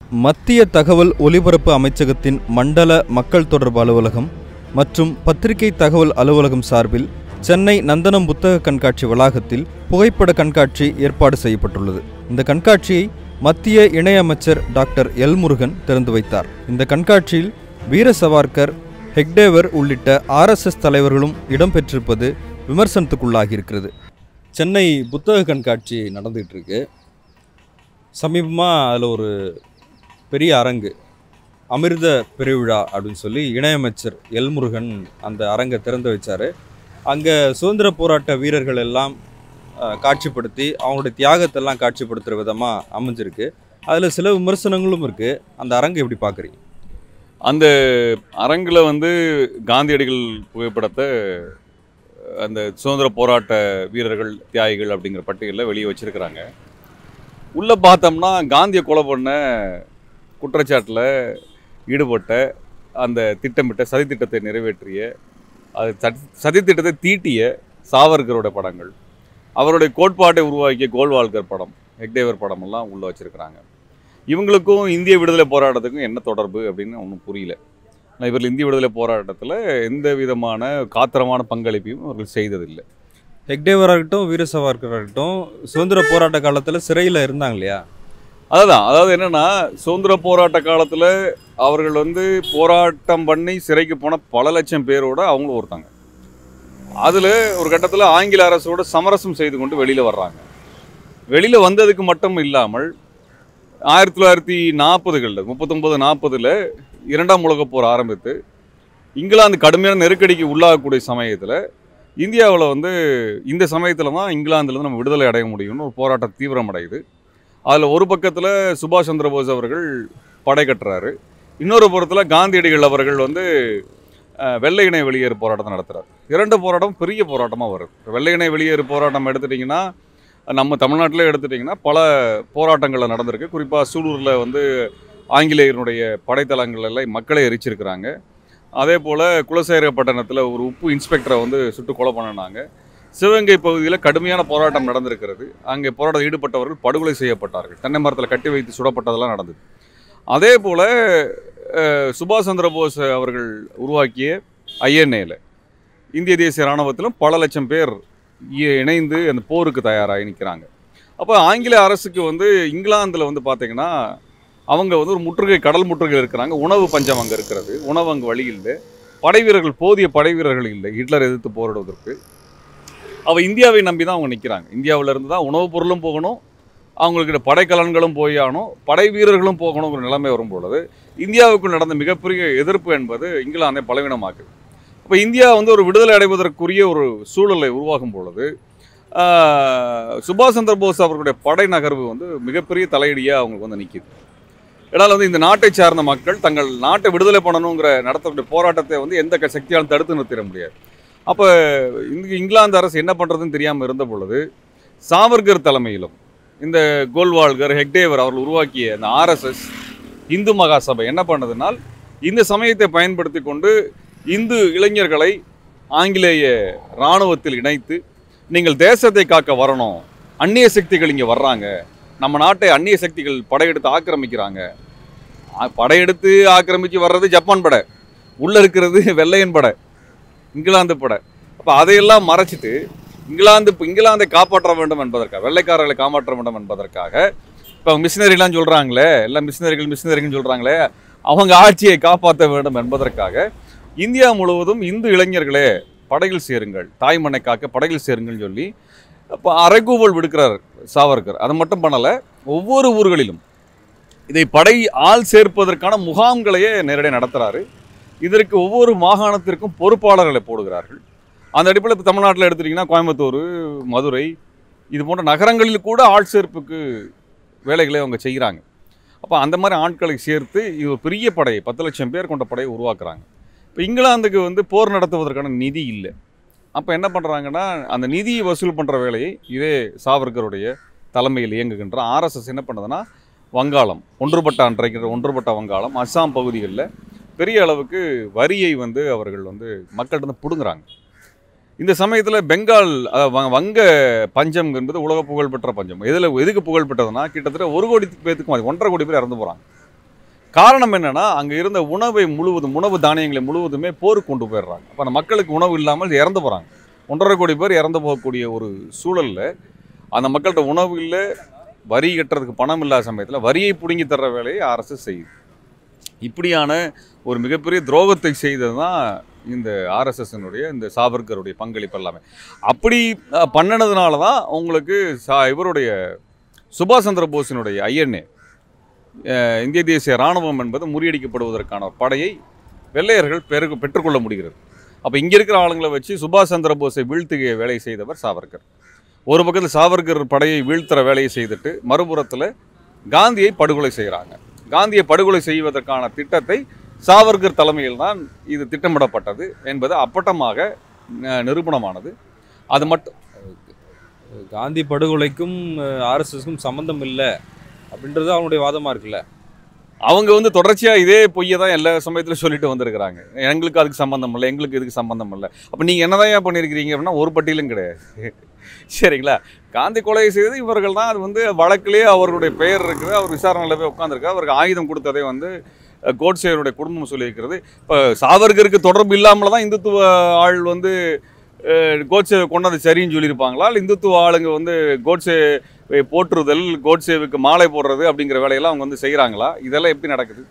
மத்திய தகவல் ஒலிபரப்பு அமைச்சகத்தின் மண்டல மக்கள் தொடர்பு அலுவலகம் மற்றும் பத்திரிகை தகவல் அலுவலகம் சார்பில் சென்னை நந்தனம் புத்தக கண்காட்சி வளாகத்தில் புகைப்பட கண்காட்சி ஏற்பாடு செய்யப்பட்டுள்ளது இந்த கண்காட்சியை மத்திய இணையமைச்சர் டாக்டர் எல் முருகன் திறந்து வைத்தார் இந்த கண்காட்சியில் வீர சவார்கர் ஹெக்டேவர் உள்ளிட்ட ஆர்எஸ்எஸ் தலைவர்களும் இடம்பெற்றிருப்பது விமர்சனத்துக்குள்ளாகியிருக்கிறது சென்னை புத்தக கண்காட்சி நடந்துகிட்டு இருக்கு சமீபமாக அதில் ஒரு பெரிய அரங்கு அமிர்த பெருவிழா அப்படின்னு சொல்லி இணையமைச்சர் எல் முருகன் அந்த அரங்கை திறந்து வச்சார் அங்கே சுதந்திர போராட்ட வீரர்கள் எல்லாம் அஹ், காட்சிப்படுத்தி அவங்களுடைய தியாகத்தெல்லாம் காட்சிப்படுத்துகிற விதமாக அமைஞ்சிருக்கு அதில் சில விமர்சனங்களும் இருக்குது அந்த அரங்கை எப்படி பார்க்குறீங்க அந்த அரங்கில் வந்து காந்தியடிகள் புகைப்படத்தை அந்த சுதந்திர போராட்ட வீரர்கள் தியாகிகள் அப்படிங்கிற பட்டியலில் வெளியே வச்சிருக்கிறாங்க உள்ளே பார்த்தோம்னா காந்தியை கொலை பண்ண குற்றச்சாட்டில் ஈடுபட்ட அந்த திட்டமிட்ட சதித்திட்டத்தை நிறைவேற்றிய அது சதி சதித்திட்டத்தை தீட்டிய சாவர்கரோட படங்கள் அவருடைய கோட்பாட்டை உருவாக்கிய கோல்வால்கர் படம் ஹெக்டேவர் படம் எல்லாம் உள்ளே வச்சிருக்கிறாங்க இவங்களுக்கும் இந்திய விடுதலை போராட்டத்துக்கும் என்ன தொடர்பு அப்படின்னு ஒன்றும் புரியல ஆனா இவர்கள் இந்திய விடுதலை போராட்டத்தில் எந்த விதமான காத்திரமான பங்களிப்பையும் அவர்கள் செய்ததில்லை ஹெக்டேவராக இருக்கட்டும் வீர சவார்கராக இருக்கட்டும் சுதந்திர போராட்ட காலத்தில் சிறையில் இருந்தாங்க இல்லையா அதுதான் அதாவது என்னன்னா சுதந்திர போராட்ட காலத்தில் அவர்கள் வந்து போராட்டம் பண்ணி சிறைக்கு போன பல லட்சம் பேரோட அவங்களும் ஒருத்தாங்க அதில் ஒரு கட்டத்தில் ஆங்கில அரசோட சமரசம் செய்து கொண்டு வெளியில் வர்றாங்க வெளியில் வந்ததுக்கு மட்டும் இல்லாமல் ஆயிரத்தி தொள்ளாயிரத்தி நாற்பதுகளில் முப்பத்தொம்பது நாற்பதில் இரண்டாம் உலகப் போர் ஆரம்பித்து இங்கிலாந்து கடுமையான நெருக்கடிக்கு உள்ளாகக்கூடிய சமயத்தில் இந்தியாவில் வந்து இந்த சமயத்தில் தான் இங்கிலாந்துலேருந்து நம்ம விடுதலை அடைய முடியும்னு ஒரு போராட்டம் தீவிரமடையுது அதில் ஒரு பக்கத்தில் சுபாஷ் சந்திர போஸ் அவர்கள் படை கட்டுறாரு இன்னொரு புறத்தில் காந்தியடிகள் அவர்கள் வந்து அஹ், வெள்ளை இணை வெளியேறு போராட்டத்தை நடத்துறாரு இரண்டு போராட்டம் பெரிய போராட்டமாக வருது இப்ப வெள்ளை இணை வெளியேறு போராட்டம் எடுத்துட்டிங்கன்னா நம்ம தமிழ்நாட்டிலே எடுத்துட்டிங்கன்னா பல போராட்டங்கள் நடந்திருக்கு குறிப்பாக சூலூரில் வந்து ஆங்கிலேயருடைய படைத்தளங்கள் எல்லாம் மக்களை எரிச்சிருக்கிறாங்க அதே போல் குலசேகரப்பட்டணத்தில் ஒரு உப்பு இன்ஸ்பெக்டரை வந்து சுட்டு கொலை பண்ணினாங்க சிவகங்கை பகுதியில் கடுமையான போராட்டம் நடந்திருக்கிறது அங்கே போராட்டத்தில் ஈடுபட்டவர்கள் படுகொலை செய்யப்பட்டார்கள் தென்னை மரத்தில் கட்டி வைத்து சுடப்பட்டதெல்லாம் நடந்தது அதே போல் சுபாஷ் சந்திர போஸ் அவர்கள் உருவாக்கிய ஐஎன்ஏல இந்திய தேசிய இராணுவத்திலும் பல லட்சம் பேர் இ- இணைந்து அந்த போருக்கு தயாராகி நிற்கிறாங்க அப்போ ஆங்கில அரசுக்கு வந்து இங்கிலாந்தில் வந்து பார்த்தீங்கன்னா அவங்க வந்து ஒரு முற்றுகை கடல் முற்றுகை இருக்கிறாங்க உணவு பஞ்சம் அங்கே இருக்கிறது உணவு அங்கே வழி இல்லை படை வீரர்கள் போதிய படை வீரர்கள் இல்லை ஹிட்லர் எதிர்த்து போரிடுவதற்கு அவ இந்தியாவை நம்பி தான் அவங்க நிற்கிறாங்க இந்தியாவுல இருந்து தான் உணவுப் பொருளும் போகணும் அவங்களுக்கு படைக்கலன்களும் போய் ஆகணும் படை வீரர்களும் போகணுங்கிற நிலைமை வரும் பொழுது இந்தியாவுக்கு நடந்த மிகப்பெரிய எதிர்ப்பு என்பது இங்கிலாந்தை பலவீனமாக்குது அப்போ இந்தியா வந்து ஒரு விடுதலை அடைவதற்குரிய ஒரு சூழலை உருவாகும் பொழுது ஆஹ், சுபாஷ் சந்திர போஸ் அவர்களுடைய படை நகர்வு வந்து மிகப்பெரிய தலையடியாக அவங்களுக்கு வந்து நிற்கிது இதனால் வந்து இந்த நாட்டை சார்ந்த மக்கள் தங்கள் நாட்டை விடுதலை பண்ணணுங்கிற நடத்தக்கூடிய போராட்டத்தை வந்து எந்த க- சக்தியாலும் தடுத்து நிறுத்திட முடியாது அப்போ இங்கு இங்கிலாந்து அரசு என்ன பண்ணுறதுன்னு தெரியாமல் இருந்த பொழுது சாவர்கர் தலைமையிலும் இந்த கோல்வால்கர் ஹெக்டேவர் அவர்கள் உருவாக்கிய இந்த ஆர்எஸ்எஸ் இந்து மகாசபை என்ன பண்ணதுனால் இந்த சமயத்தை பயன்படுத்தி கொண்டு இந்து இளைஞர்களை ஆங்கிலேய இராணுவத்தில் இணைத்து நீங்கள் தேசத்தை காக்க வரணும் அந்நிய சக்திகள் இங்கே வர்றாங்க நம்ம நாட்டை அந்நிய சக்திகள் படையெடுத்து ஆக்கிரமிக்கிறாங்க ஆ- படையெடுத்து ஆக்கிரமிச்சு வர்றது ஜப்பான் படை உள்ளே இருக்கிறது வெள்ளையன் படை இங்கிலாந்து படை அப்போ அதையெல்லாம் மறைச்சிட்டு இங்கிலாந்து இப்போ இங்கிலாந்தை காப்பாற்ற வேண்டும் என்பதற்காக வெள்ளைக்காரர்களை காப்பாற்ற வேண்டும் என்பதற்காக இப்போ மிஷினரிலாம் சொல்கிறாங்களே எல்லாம் மிஷினரிகள் மிஷினரிகள் சொல்கிறாங்களே அவங்க ஆட்சியை காப்பாற்ற வேண்டும் என்பதற்காக இந்தியா முழுவதும் இந்து இளைஞர்களே படையில் சேருங்கள் தாய் மண்ணை காக்க படையில் சேருங்கள்னு சொல்லி இப்போ அரைக்கூவல் விடுக்கிறார் சாவர்கர் அதை மட்டும் பண்ணலை ஒவ்வொரு ஊர்களிலும் இதை படை ஆள் சேர்ப்பதற்கான முகாம்களையே நேரடியாக நடத்துகிறாரு இதற்கு ஒவ்வொரு மாகாணத்திற்கும் பொறுப்பாளர்களை போடுகிறார்கள் அந்த அடிப்படையில் இப்போ தமிழ்நாட்டில் எடுத்துட்டிங்கன்னா கோயம்புத்தூர் மதுரை இது போன்ற நகரங்களில் கூட ஆள் சேர்ப்புக்கு வேலைகளை அவங்க செய்கிறாங்க அப்போ அந்த மாதிரி ஆட்களை சேர்த்து இது ஒரு பெரிய படை பத்து லட்சம் பேர் கொண்ட படையை உருவாக்குறாங்க இப்போ இங்கிலாந்துக்கு வந்து போர் நடத்துவதற்கான நிதி இல்லை அப்போ என்ன பண்ணுறாங்கன்னா அந்த நிதியை வசூல் பண்ணுற வேலையை இதே சாவர்கருடைய தலைமையில் இயங்குகின்ற ஆர்எஸ்எஸ் என்ன பண்ணுதுன்னா வங்காளம் ஒன்றுபட்ட அன்றைக்கிற ஒன்றுபட்ட வங்காளம் அஸ்ஸாம் பகுதிகளில் பெரிய அளவுக்கு வரியை வந்து அவர்கள் வந்து மக்கள்கிட்ட பிடுங்குறாங்க இந்த சமயத்தில் பெங்கால் அஹ், வ- வங்க பஞ்சம் என்பது உலக புகழ்பெற்ற பஞ்சம் எதில் எதுக்கு புகழ்பெற்றதுன்னா கிட்டத்தட்ட ஒரு கோடி பேத்துக்கும் அது ஒன்றரை கோடி பேர் இறந்து போகிறாங்க காரணம் என்னன்னா அங்கே இருந்த உணவை முழுவதும் உணவு தானியங்களை முழுவதுமே போருக்கு கொண்டு போயிடுறாங்க அப்போ அந்த மக்களுக்கு உணவு இல்லாமல் இறந்து போகிறாங்க ஒன்றரை கோடி பேர் இறந்து போகக்கூடிய ஒரு சூழலில் அந்த மக்கள்கிட்ட உணவு இல்லை வரி கட்டுறதுக்கு பணம் இல்லாத சமயத்தில் வரியை பிடுங்கி தர்ற வேலையை அரசு செய்யுது இப்படியான ஒரு மிகப்பெரிய துரோகத்தை செய்தது தான் இந்த ஆர்எஸ்எஸ்னுடைய இந்த சாவர்கருடைய பங்களிப்பு எல்லாமே அப்படி அஹ், பண்ணினதுனால தான் உங்களுக்கு சா இவருடைய சுபாஷ் சந்திர போஸினுடைய ஐஎன்ஏ இந்திய தேசிய இராணுவம் என்பது முறியடிக்கப்படுவதற்கான ஒரு படையை வெள்ளையர்கள் பெரு பெற்றுக்கொள்ள முடிகிறது அப்போ இங்கே இருக்கிற ஆளுங்களை வச்சு சுபாஷ் சந்திர போஸை வீழ்த்துகிய வேலை செய்தவர் சாவர்கர் ஒரு பக்கத்தில் சாவர்கர் படையை வீழ்த்துற வேலையை செய்துட்டு மறுபுறத்தில் காந்தியை படுகொலை செய்கிறாங்க காந்தியை படுகொலை செய்வதற்கான திட்டத்தை சாவர்கர் தலைமையில் தான் இது திட்டமிடப்பட்டது என்பது அப்பட்டமாக அஹ், நிரூபணமானது அது மட்டும் காந்தி படுகொலைக்கும் ஆர்எஸ்எஸ்க்கும் சம்பந்தம் இல்லை அப்படின்றது அவனுடைய வாதமா இருக்குல்ல அவங்க வந்து தொடர்ச்சியாக இதே பொய்யை தான் எல்லா சமயத்திலும் சொல்லிட்டு வந்திருக்கிறாங்க எங்களுக்கு அதுக்கு சம்பந்தம் இல்லை எங்களுக்கு இதுக்கு சம்பந்தம் இல்லை அப்போ நீங்கள் என்னதான் ஏன் பண்ணியிருக்கிறீங்க அப்படின்னா ஒரு பட்டியலும் கிடையாது சரிங்களா காந்தி கொலை செய்தது இவர்கள் தான் அது வந்து வழக்கிலே அவர்களுடைய பெயர் இருக்குது அவர் விசாரணையில் போய் உட்காந்துருக்கு அவருக்கு ஆயுதம் கொடுத்ததே வந்து அஹ், கோட்சேவருடைய குடும்பம் சொல்லியிருக்கிறது இப்போ சாவர்கருக்கு தொடர்பு இல்லாமல் தான் இந்துத்துவ ஆள் வந்து அஹ், கோட்சே கொண்டது சரின்னு சொல்லியிருப்பாங்களா இல்லை இந்துத்துவ ஆளுங்க வந்து கோட்சே போற்றுதல் கோட்சேவுக்கு மாலை போடுறது அப்படிங்கிற வேலையெல்லாம் அவங்க வந்து செய்கிறாங்களா இதெல்லாம் எப்படி நடக்குது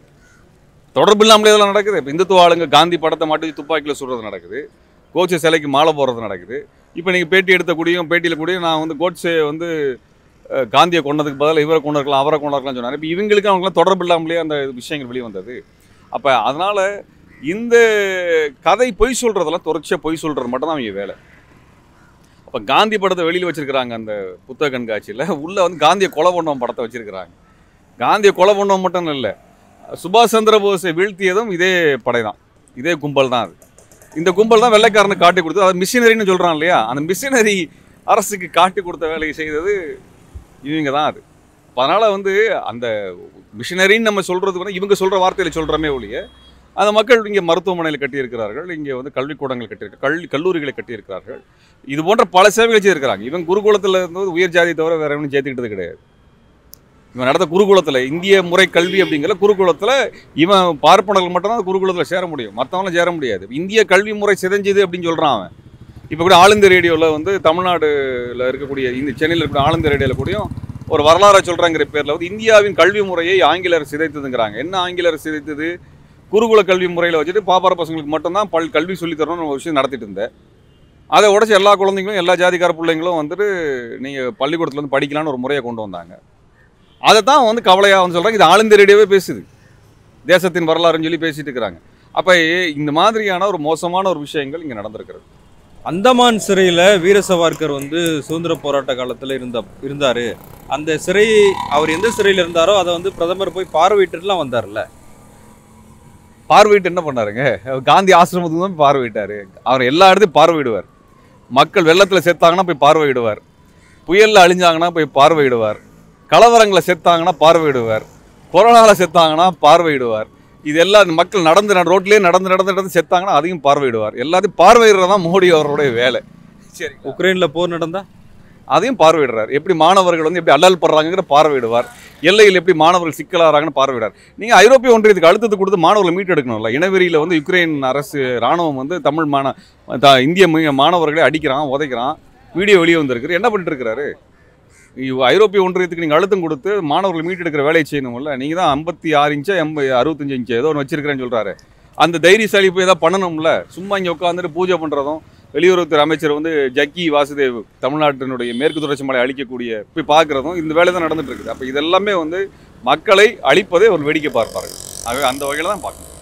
தொடர்பு இல்லாமலே இதெல்லாம் நடக்குது இப்போ இந்துத்துவ ஆளுங்க காந்தி படத்தை மாட்டி துப்பாக்கியில் சுடுறது நடக்குது கோட்சே சிலைக்கு மாலை போடுறது நடக்குது இப்போ நீங்கள் பேட்டி எடுத்த கூடியும் பேட்டியில் கூடயும் நான் வந்து கோட்சே வந்து அஹ், காந்தியை கொண்டதுக்கு பதிலாக இவரை கொண்டு இருக்கலாம் அவரை கொண்டு இருக்கலாம்னு சொன்னார் இப்போ இவங்களுக்கு அவங்களாம் தொடர்பு இல்லாமலே அந்த விஷயங்கள் வெளியே வந்தது அப்போ அதனால் இந்த கதை பொய் சொல்கிறதெல்லாம் தொடர்ச்சியாக பொய் சொல்கிறது மட்டும் தான் அவங்க வேலை அப்போ காந்தி படத்தை வெளியில் வச்சிருக்கிறாங்க அந்த புத்தக கண்காட்சியில் உள்ளே வந்து காந்தியை கொலை பண்ணவன் படத்தை வச்சிருக்கிறாங்க காந்தியை கொலை பண்ணவன் மட்டும் இல்லை சுபாஷ் சந்திர போஸை வீழ்த்தியதும் இதே படை தான் இதே கும்பல் தான் அது இந்த கும்பல் தான் வெள்ளைக்காரனுக்கு காட்டி கொடுத்து அது மிஷினரின்னு சொல்கிறான் இல்லையா அந்த மிஷினரி அரசுக்கு காட்டி கொடுத்த வேலையை செய்தது இவங்க தான் அது அதனால் வந்து அந்த மிஷினரின்னு நம்ம சொல்கிறது வந்து இவங்க சொல்கிற வார்த்தையில் சொல்கிறோமே ஒழிய அந்த மக்கள் இங்கே மருத்துவமனையில் கட்டியிருக்கிறார்கள் இங்கே வந்து கல்விக்கூடங்கள் கட்டியிருக்க கல்வி கல்லூரிகளை கட்டியிருக்கிறார்கள் இது போன்ற பல சேவைகள் செய்திருக்கிறாங்க இவன் குருகுலத்தில் இருந்து உயர் ஜாதி தவிர வேற எவனும் சேர்த்துக்கிட்டது கிடையாது இவன் நடந்த குருகுலத்தில் இந்திய முறை கல்வி அப்படிங்கிற குருகுலத்தில் இவன் பார்ப்பனர்கள் மட்டும்தான் அந்த குருகுலத்தில் சேர முடியும் மற்றவங்களும் சேர முடியாது இந்திய கல்வி முறை சிதைஞ்சது அப்படின்னு சொல்கிறான் அவன் இப்போ கூட ஆல் இந்திய ரேடியோவில் வந்து தமிழ்நாடுல இருக்கக்கூடிய இந்த சென்னையில் இருக்கக்கூடிய ஆல் இந்திய ரேடியோவில் கூடயும் ஒரு வரலாறை சொல்கிறாங்கிற பேரில் வந்து இந்தியாவின் கல்வி முறையை ஆங்கிலர் சிதைத்ததுங்கிறாங்க என்ன ஆங்கிலர் சிதைத்தது குருகுல கல்வி முறையில் வச்சுட்டு பாப்பார பசங்களுக்கு மட்டும்தான் பல் கல்வி சொல்லித் தரணும்னு ஒரு விஷயம் நடத்திட்டு இருந்தேன் அதை உடச்சி எல்லா குழந்தைங்களும் எல்லா ஜாதிக்கார பிள்ளைங்களும் வந்துட்டு நீங்கள் பள்ளிக்கூடத்துல வந்து படிக்கலாம்னு ஒரு முறையை கொண்டு வந்தாங்க அதை தான் வந்து கவலையாக வந்து சொல்கிறாங்க இது ஆளுந்த ரேடியோவே பேசுது தேசத்தின் வரலாறுன்னு சொல்லி பேசிட்டு இருக்கிறாங்க அப்போ இந்த மாதிரியான ஒரு மோசமான ஒரு விஷயங்கள் இங்கே நடந்திருக்கிறது அந்தமான் சிறையில் வீர சவார்கர் வந்து சுதந்திர போராட்ட காலத்தில் இருந்த இருந்தார் அந்த சிறை அவர் எந்த சிறையில் இருந்தாரோ அதை வந்து பிரதமர் போய் பார்வையிட்டுலாம் வந்தார்ல பார்வையிட்டு என்ன பண்ணாருங்க அவர் காந்தி ஆசிரமத்துக்கு தான் போய் பார்வையிட்டாரு அவர் எல்லா இடத்தையும் பார்வையிடுவார் மக்கள் வெள்ளத்தில் செத்தாங்கன்னா போய் பார்வையிடுவார் புயலில் அழிஞ்சாங்கன்னா போய் பார்வையிடுவார் கலவரங்களை செத்தாங்கன்னா பார்வையிடுவார் கொரோனாவில் செத்தாங்கன்னா பார்வையிடுவார் இது எல்லாம் மக்கள் நடந்து நட- ரோட்லயே நடந்து நடந்து நடந்து செத்தாங்கன்னா அதையும் பார்வையிடுவார் எல்லாத்தையும் பார்வையிடுறதான் மோடி அவருடைய வேலை சரி உக்ரைனில் போர் நடந்தா அதையும் பார்வையிடுறார் எப்படி மாணவர்கள் வந்து எப்படி அல்லல் படுறாங்கிற பார்வையிடுவார் எல்லையில் எப்படி மாணவர்கள் சிக்கலாகிறாங்கன்னு பார்வையிடார் நீங்கள் ஐரோப்பிய ஒன்றியத்துக்கு அழுத்தத்தை கொடுத்து மாணவர்களை மீட்டெடுக்கணும்ல இனவெறியில் வந்து யுக்ரைன் அரசு ராணுவம் வந்து தமிழ் மாண த- இந்திய மி- மாணவர்களை அடிக்கிறான் உதைக்கிறான் வீடியோ வெளியே வந்திருக்கு என்ன பண்ணிட்டு இருக்கிறாரு இவ் ஐரோப்பிய ஒன்றியத்துக்கு நீங்கள் அழுத்தம் கொடுத்து மாணவர்களை மீட்டெடுக்கிற வேலையை செய்யணும்ல நீங்கள் தான் ஐம்பத்தி ஆறு இன்ச்சா எண்பது அறுபத்தஞ்சு இன்ச்சு ஏதோ ஒன்று வச்சிருக்கிறேன்னு சொல்கிறாரு அந்த தைரியசாலி போய் ஏதாவது பண்ணணும்ல சும்மா இங்கே உட்காந்துட்டு பூஜை பண்ணுறதும் வெளியுறவுத்துறை அமைச்சர் வந்து ஜக்கி வாசுதேவ் தமிழ்நாட்டினுடைய மேற்கு தொடர்ச்சி மலை அழிக்கக்கூடிய போய் பார்க்குறதும் இந்த வேலை தான் நடந்துட்டு இருக்குது அப்போ இதெல்லாமே வந்து மக்களை அழிப்பதை ஒரு வேடிக்கை பார்ப்பார்கள் ஆகவே அந்த வகையில் தான் பார்க்கணும்